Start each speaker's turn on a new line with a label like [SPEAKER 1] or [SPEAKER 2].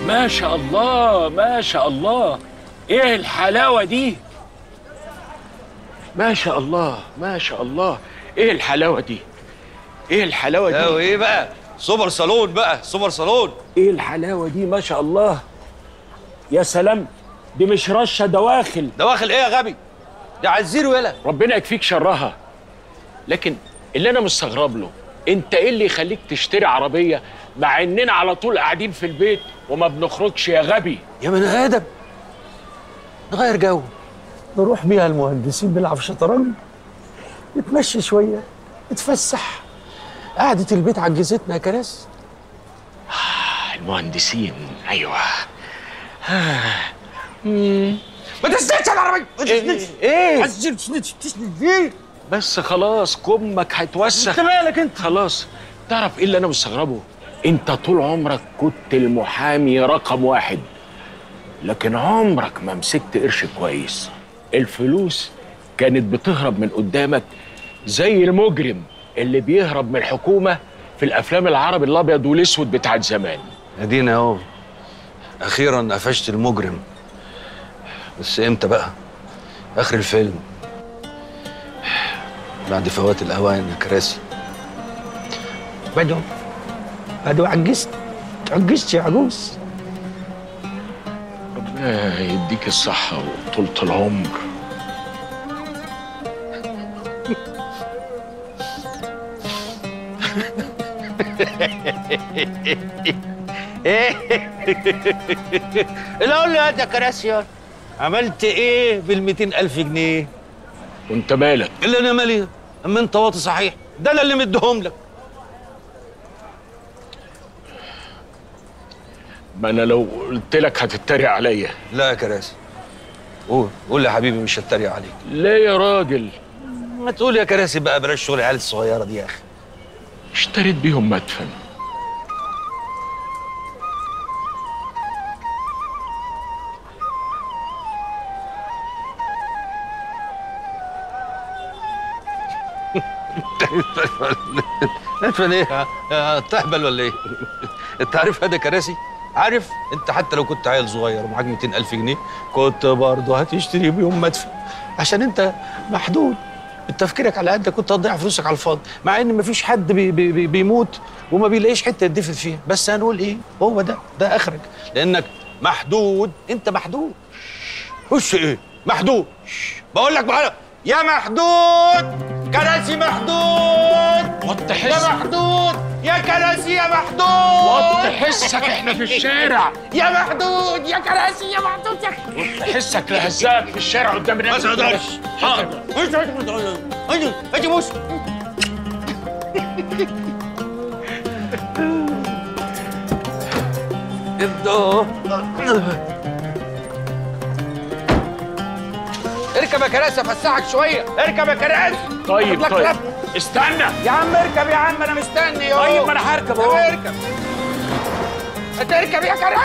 [SPEAKER 1] ما شاء الله ما شاء الله ايه الحلاوه دي ما شاء الله ما شاء الله ايه الحلاوه دي ايه الحلاوه
[SPEAKER 2] لا
[SPEAKER 1] دي
[SPEAKER 2] وايه بقى سوبر صالون بقى سوبر صالون
[SPEAKER 1] ايه الحلاوه دي ما شاء الله يا سلام دي مش رشه دواخل
[SPEAKER 2] دواخل ايه يا غبي ده عزير ولا
[SPEAKER 1] ربنا يكفيك شرها لكن اللي انا مستغرب له انت ايه اللي يخليك تشتري عربيه مع اننا على طول قاعدين في البيت وما بنخرجش يا غبي
[SPEAKER 2] يا من ادم نغير جو
[SPEAKER 3] نروح بيها المهندسين نلعب شطرنج نتمشى شويه نتفسح قعدة البيت عجزتنا يا كراس
[SPEAKER 1] المهندسين ايوه
[SPEAKER 2] ما تسندش على العربيه ما تسندش
[SPEAKER 1] ايه
[SPEAKER 2] عزير تسند تسند ليه
[SPEAKER 1] بس خلاص كمك هيتوسخ
[SPEAKER 2] انت مالك انت
[SPEAKER 1] خلاص تعرف ايه اللي انا مستغربه انت طول عمرك كنت المحامي رقم واحد لكن عمرك ما مسكت قرش كويس الفلوس كانت بتهرب من قدامك زي المجرم اللي بيهرب من الحكومة في الأفلام العربي الأبيض والأسود بتاعت زمان
[SPEAKER 2] ادينا اهو اخيرا قفشت المجرم بس امتى بقى اخر الفيلم بعد فوات الاوان يا كراسي
[SPEAKER 3] بدو بدو عجزت عجزت يا عجوز
[SPEAKER 1] ربنا يديك الصحة وطولة العمر
[SPEAKER 2] الاقول له يا كراسي عملت ايه بال ألف جنيه
[SPEAKER 1] وانت مالك
[SPEAKER 2] اللي انا مالي اما انت واطي صحيح ده انا اللي مديهم لك
[SPEAKER 1] ما أنا لو قلت لك هتتريق عليا
[SPEAKER 2] لا يا كراسي قول قول يا حبيبي مش هتريق عليك
[SPEAKER 1] لا يا راجل
[SPEAKER 2] ما تقول يا كراسي بقى بلاش شغل العيال الصغيره دي يا اخي
[SPEAKER 1] اشتريت بيهم مدفن
[SPEAKER 2] ندفن ايه ها؟ تهبل ولا ايه انت عارف هذا كراسي عارف انت حتى لو كنت عيل صغير ومعاك 200 الف جنيه كنت برضه هتشتري بيهم مدفن عشان انت محدود تفكيرك على قدك كنت هتضيع فلوسك على الفاضي مع ان مفيش حد بي بي بي بيموت وما بيلاقيش حته يدفن فيها بس هنقول ايه هو ده ده اخرك لانك محدود انت محدود وش ايه محدود بقول لك بقى يا محدود كراسي محدود
[SPEAKER 1] وطي
[SPEAKER 2] يا
[SPEAKER 1] حسك
[SPEAKER 2] محدود يا كراسي يا محدود
[SPEAKER 1] وطي حسك احنا في الشارع
[SPEAKER 2] يا محدود يا كراسي يا محدود يا
[SPEAKER 1] وطي حسك لهزاك في الشارع قدام الناس
[SPEAKER 2] ما تقدرش حاضر اجي اجي بص ابدو اركب يا كراسي افسحك شويه اركب يا كراسي
[SPEAKER 1] طيب
[SPEAKER 2] لك
[SPEAKER 1] طيب
[SPEAKER 2] لف.
[SPEAKER 1] استنى
[SPEAKER 2] يا عم اركب يا عم انا مستني اهو
[SPEAKER 1] طيب ما انا هركب اهو
[SPEAKER 2] اركب انت اركب يا كراسي